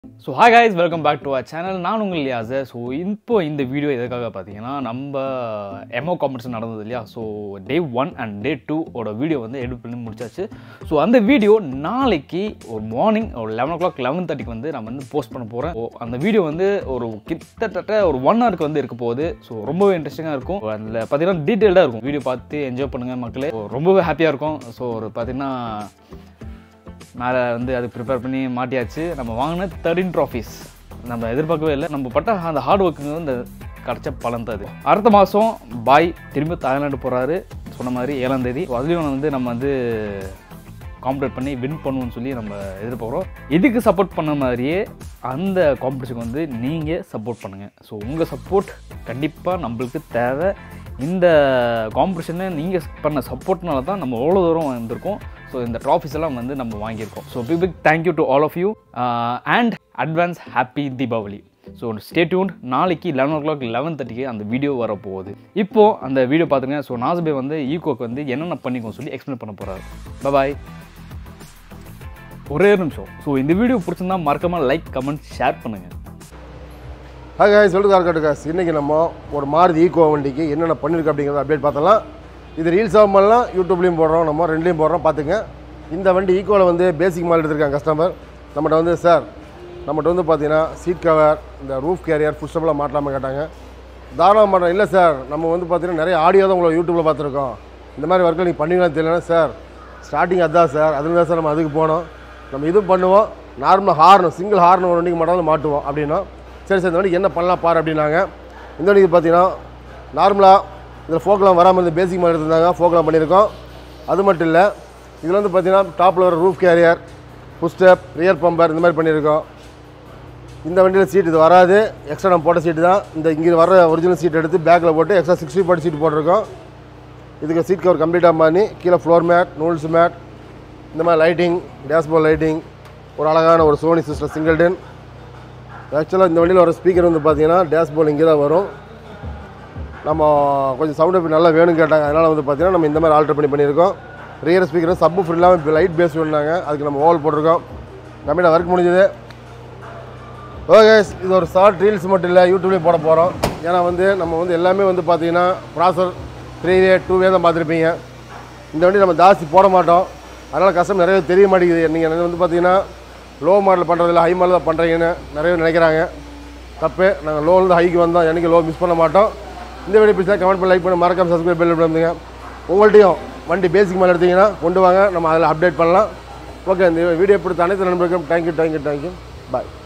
so hi guys welcome back to our channel நான் உங்கள் லியாஸ் so இப்போ இந்த வீடியோ எதுக்காக பார்த்தீங்கன்னா நம்ம எம்ஓ காம்படிஷன் நடந்தது இல்லையா so day one and day two ஓட வீடியோ வந்து எடிட் பண்ணி முடிச்சாச்சு ஸோ அந்த வீடியோ நாளைக்கு ஒரு மார்னிங் ஒரு லெவன் ஓ கிளாக் லெவன் தேர்ட்டிக்கு வந்து நான் வந்து போஸ்ட் பண்ண போகிறேன் ஸோ அந்த வீடியோ வந்து ஒரு கிட்டத்தட்ட ஒரு ஒன் ஹவருக்கு வந்து இருக்க போகுது ஸோ ரொம்பவே இன்ட்ரெஸ்டிங்காக இருக்கும் அதில் பார்த்தீங்கன்னா டீட்டெயில்டாக இருக்கும் வீடியோ பார்த்து என்ஜாய் பண்ணுங்கள் மக்களே So, ரொம்பவே ஹாப்பியாக இருக்கும் ஸோ ஒரு பார்த்தீங்கன்னா மேலே வந்து அது ப்ரிப்பேர் பண்ணி மாட்டியாச்சு நம்ம வாங்கின தேர்ட்டின் ட்ராஃபீஸ் நம்ம எதிர்பார்க்கவே இல்லை நம்ம பட்ட அந்த ஹார்ட் ஒர்க்குங்க வந்து கிடைச்ச பலன் தான் அது அடுத்த மாதம் பாய் திரும்ப தாய்லாந்து போகிறாரு சொன்ன மாதிரி ஏழாம் தேதி So, அதுலேயும் வந்து நம்ம வந்து காம்படேட் பண்ணி வின் பண்ணுவோம்னு சொல்லி நம்ம எதிர்பார்க்குறோம் இதுக்கு சப்போர்ட் பண்ண மாதிரியே அந்த காம்படிஷனுக்கு வந்து நீங்கள் சப்போர்ட் பண்ணுங்கள் ஸோ உங்கள் சப்போர்ட் கண்டிப்பாக நம்மளுக்கு தேவை இந்த காம்படிஷனை நீங்கள் பண்ண சப்போர்ட்னால தான் நம்ம எவ்வளோ தூரம் வந்திருக்கோம் ஸோ இந்த ட்ராஃபிஸ் எல்லாம் வந்து நம்ம வாங்கியிருக்கோம் so big big thank you to all of you and advance happy Deepavali so stay tuned நாளைக்கு லெவன் ஓ கிளாக் லெவன் தேர்ட்டிக்கு அந்த வீடியோ வரப்போகுது இப்போது அந்த வீடியோ பார்த்துங்க ஸோ நாசபே வந்து ஈகோக்கு வந்து என்னென்ன பண்ணிக்கோ சொல்லி எக்ஸ்பிளைன் பண்ண போகிறாரு பாய் ஒரே நிமிஷம் ஸோ இந்த வீடியோ பிடிச்சிருந்தா மறக்காமல் லைக் கமெண்ட் ஷேர் பண்ணுங்கள் ஹாய் காய் சொல்லுது இருக்கட்டும் காசு இன்றைக்கி நம்ம ஒரு மாருதி ஈகோ வண்டிக்கு என்னென்ன பண்ணியிருக்கு அப்படிங்கிறத அப்டேட் பார்த்தலாம் இது ரீல்ஸ் ஆகும் பண்ணலாம் யூடியூப்லேயும் போடுறோம் நம்ம ரெண்டுலேயும் போடுறோம் பார்த்துங்க இந்த வண்டி ஈக்கோவில் வந்து பேசிக் மாடல் எடுத்திருக்காங்க கஸ்டமர் நம்மகிட்ட வந்து சார் நம்மகிட்ட வந்து பார்த்தீங்கன்னா சீட் கவர் இந்த ரூஃப் கேரியர் ஃபுட்ஸ்டபுளாக மாட்டலாமல் கேட்டாங்க தாராளமாக மாட்டோம் இல்லை சார் நம்ம வந்து பார்த்தீங்கன்னா நிறைய ஆடியோ தான் உங்களை யூடியூப்பில் பார்த்துருக்கோம் இந்த மாதிரி ஒர்க்கில் நீங்கள் பண்ணுவீங்களான்னு தெரியலனா சார் ஸ்டார்டிங் அதான் சார் அதுல தான் சார் நம்ம அதுக்கு போனோம் நம்ம இதுவும் பண்ணுவோம் நார்மலாக ஹார்ன் சிங்கிள் ஹார்ன் ஒரு வண்டிக்கு மட்டும் மாட்டுவோம் அப்படின்னா சரி சார் இந்த வண்டிக்கு என்ன பண்ணலாம் பாரு அப்படின்னாங்க இந்த வண்டிக்கு பார்த்தீங்கன்னா நார்மலாக இதில் ஃபோக்கெலாம் வராமல் இந்த பேசிக் மாதிரி எடுத்திருந்தாங்க ஃபோக்கெலாம் பண்ணியிருக்கோம் அது மட்டும் இல்லை இதில் வந்து பார்த்தீங்கன்னா டாப்பில் வர roof carrier footstep rear bumper இந்த மாதிரி பண்ணியிருக்கோம் இந்த வண்டியில் சீட் இது வராது எக்ஸ்ட்ரா நம்ம போட்ட சீட்டு தான் இந்த இங்கே வர ஒரிஜினல் சீட் எடுத்து பேக்கில் போட்டு எக்ஸ்ட்ரா சிக்ஸ்டி போட்டு சீட் போட்டிருக்கோம் இதுக்கு சீட் கவர் கம்ப்ளீட்டாக பண்ணி கீழே ஃப்ளோர் மேட் நூல்ஸ் மேட் இந்த மாதிரி லைட்டிங் டேஷ்போர்ட் லைட்டிங் ஒரு அழகான ஒரு சோனி சிஸ்டம் சிங்கிள் டென் ஆக்சுவலாக இந்த வண்டியில் வர ஸ்பீக்கர் வந்து பார்த்தீங்கன்னா டேஷ்போர்ட் இங்கே தான் வரும் நம்ம கொஞ்சம் சவுண்ட் எப்படி நல்லா வேணும்னு கேட்டாங்க அதனால் வந்து பார்த்தீங்கன்னா நம்ம இந்த மாதிரி ஆல்டர் பண்ணி பண்ணியிருக்கோம் ரியர் ஸ்பீக்கர் சப்பு ஃபுல் இல்லாமல் இப்போ லைட் பேஸ் வேணுனாங்க அதுக்கு நம்ம ஓவல் போட்டிருக்கோம் கம்மியாக ஒர்க் முடிஞ்சது ஓகே இது ஒரு ஷார்ட் ரீல்ஸ் மட்டும் இல்லை யூடியூப்லேயும் போட போகிறோம் ஏன்னா வந்து நம்ம வந்து எல்லாமே வந்து பார்த்தீங்கன்னா ப்ராசர் த்ரீ வே டூ வே தான் பார்த்துருப்பீங்க இந்த வண்டி நம்ம ஜாஸ்தி போட மாட்டோம் அதனால் கஷ்டம் நிறைய தெரிய மாட்டேங்குது நீங்கள் வந்து பார்த்தீங்கன்னா லோ மாடல் பண்ணுறதில்ல ஹை மாடல் தான் பண்ணுறீங்கன்னு நிறைய பேர் நினைக்கிறாங்க தப்பு நாங்கள் லோலேருந்து ஹைக்கு வந்தோம் எனக்கு லோ மிஸ் பண்ண மாட்டோம் இந்த வீடியோ பிடிச்சா கமெண்ட் பண்ணி லைக் பண்ணி மறக்காம சப்ஸ்கிரைப் பண்ணி பண்ணுங்க உங்கள்கிட்டையும் வண்டி பேசிக் மாடல் எடுத்தீங்கன்னா கொண்டு வாங்க நம்ம அதில் அப்டேட் பண்ணலாம் ஓகே இந்த வீடியோ பிடித்த அனைத்து நண்பர்களுக்கும் தேங்க்யூ தேங்க்யூ தேங்க்யூ பாய்